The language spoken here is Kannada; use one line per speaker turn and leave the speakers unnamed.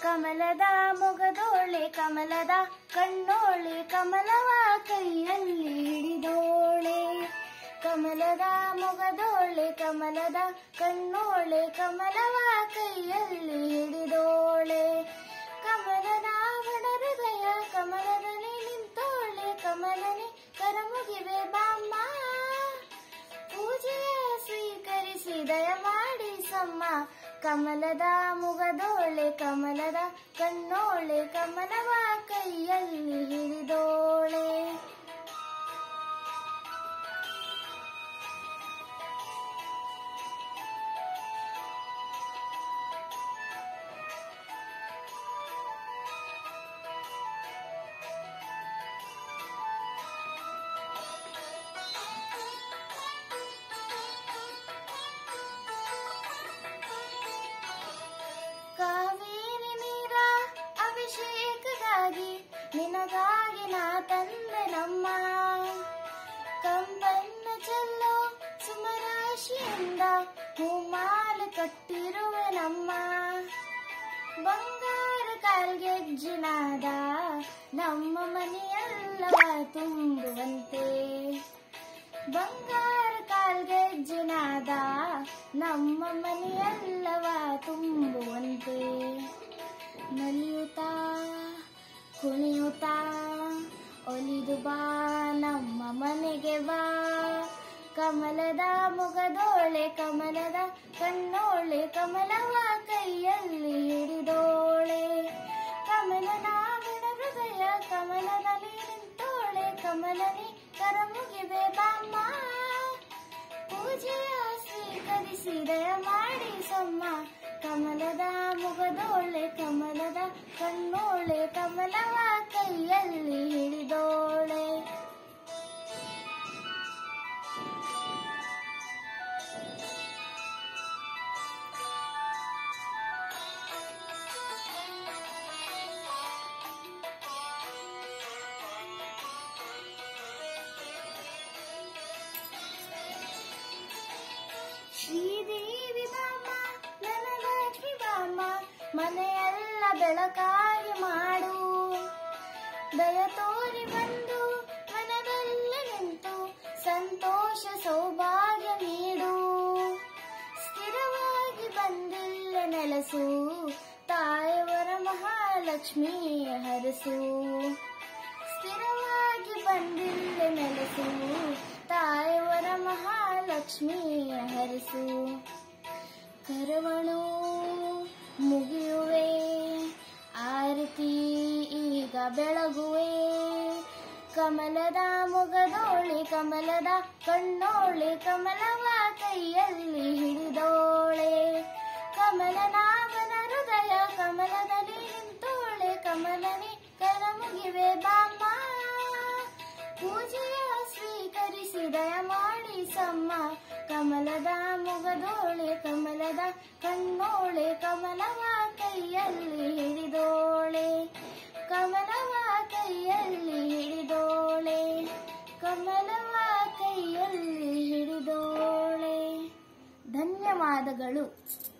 ಕಮಲದ ಮೊಗದೋಳೆ ಕಮಲದ ಕಣ್ಣೋಳೆ ಕಮಲವ ಕೈಯಲ್ಲಿ ಹಿಡಿದೋಳೆ ಕಮಲದ ಮೊಗದೋಳೆ ಕಮಲದ ಕಣ್ಣೋಳೆ ಕಮಲವ ಕೈಯಲ್ಲಿ ಹಿಡಿದೋಳೆ ಕಮಲದ ಬಡ ಹೃದಯ ಕಮಲದಲ್ಲಿ ನಿಂತೋಳೆ ಕಮಲನೆ ಕರಮುಗಿವೆ ಬಾಮ್ಮ ಪೂಜೆಯ ಸ್ವೀಕರಿಸಿ ದಯಮಾಡಿ ಸಮ್ಮ ಕಮಲದ ಮುಗದೋಳೆ ಕಮಲದ ಕಣ್ಣೋಳೆ ಕಮಲವ ಕೈಯಲ್ಲಿ ಹಿಡಿದೋಳೆ ಕಾವೇರಿ ನೀರ ಅಭಿಷೇಕಗಾಗಿ ನಿನಗಾಗಿ ನಾ ತಂದೆ ನಮ್ಮ ಕಂಬನ್ನ ಚೆಲ್ಲೋ ಸುಮರಾಶಿಯಿಂದ ಹೂಮಾಲೆ ಕಟ್ಟಿರುವೆ ನಮ್ಮ ಬಂಗಾರ ಕಾಲ್ಗೆಜ್ಜಿನಾದ ನಮ್ಮ ಮನೆಯಲ್ಲವ ತುಂಬುವಂತೆ ಬಂಗಾರ ಕಾಲ್ಗೆಜ್ಜಿನಾದ ನಮ್ಮ ಮನೆಯಲ್ಲವ ತುಂಬುವಂತೆ ನಲಿಯುತ್ತಾ ಕುಣಿಯುತ್ತಾ ಒಲಿದು ಬಾ ನಮ್ಮ ಮನೆಗೆ ಬಾ ಕಮಲದ ಮೊಗದೋಳೆ ಕಮಲದ ಕಣ್ಣೋಳೆ ಕಮಲವ ಕೈಯಲ್ಲಿ ಹಿಡಿದೋಳೆ ಕಮಲನಾಗಣ ಹೃದಯ ಕಮಲದಲ್ಲಿ ನಿಂತೋಳೆ ಕಮಲನಿ ಕರಮುಗಿವೆ ಬಾಮ್ಮ ಪೂಜೆಯ ಸ್ವೀಕರಿಸಿ ದಯಮಾಡಿ ಸಮ್ಮ ಕಮಲದ ಮುಗದೋಳೆ ಕಮಲದ ಕಣ್ಣೋಳೆ ಕಮಲವ ಕೈಯಲ್ಲಿ ಹಿಡಿದೋಳೆ ಶ್ರೀದೇವಿ ಬಾಮ ನನಗಾಗಿ ಬಾಮ ಮನೆಯೆಲ್ಲ ಬೆಳಕಾಗಿ ಮಾಡು ದಯ ತೋರಿ ಬಂದು ಮನದಲ್ಲಿ ನಿಂತು ಸಂತೋಷ ಸೌಭಾಗ್ಯ ನೀಡು ಸ್ಥಿರವಾಗಿ ಬಂದಿಲ್ಲ ನೆಲಸು ತಾಯವರ ಮಹಾಲಕ್ಷ್ಮಿ ಹರಸು ಸ್ಥಿರವಾಗಿ ಬಂದಿಲ್ಲ ನೆಲಸು ತಾಯವರ ಮಹಾಲಕ್ಷ್ಮಿ ಹರಸು ಕರವಣು ಮುಗಿಯುವೆ ಆರತಿ ಈಗ ಬೆಳಗುವೆ ಕಮಲದ ಮೊಗದೋಳೆ ಕಮಲದ ಕಣ್ಣೋಳೆ ಕಮಲವ ಕೈಯಲ್ಲಿ ಹಿಡಿದೋಳೆ ಕಮಲನಾಭನ ಹೃದಯ ಕಮಲದಲ್ಲಿ ನಿಂತೋಳೆ ಕಮಲನಿ ಕರ ಮುಗಿವೆ ಬಾಮ್ಮ ಪೂಜೆಯ ಸ್ವೀಕರಿಸಿ ದಯಮಾಡಿ ಸಮ್ಮ ಕಮಲದ ಮೊಗದೋಳೆ ಕಮಲದ ಕಣ್ಣೋಳೆ ಕಮಲವ ಕೈಯಲ್ಲಿ ಹಿಡಿದೋಳೆ ಕಮಲವ ಕೈಯಲ್ಲಿ ಹಿಡಿದೋಳೆ ಕಮಲವ ಕೈಯಲ್ಲಿ ಹಿಡಿದೋಳೆ ಧನ್ಯವಾದಗಳು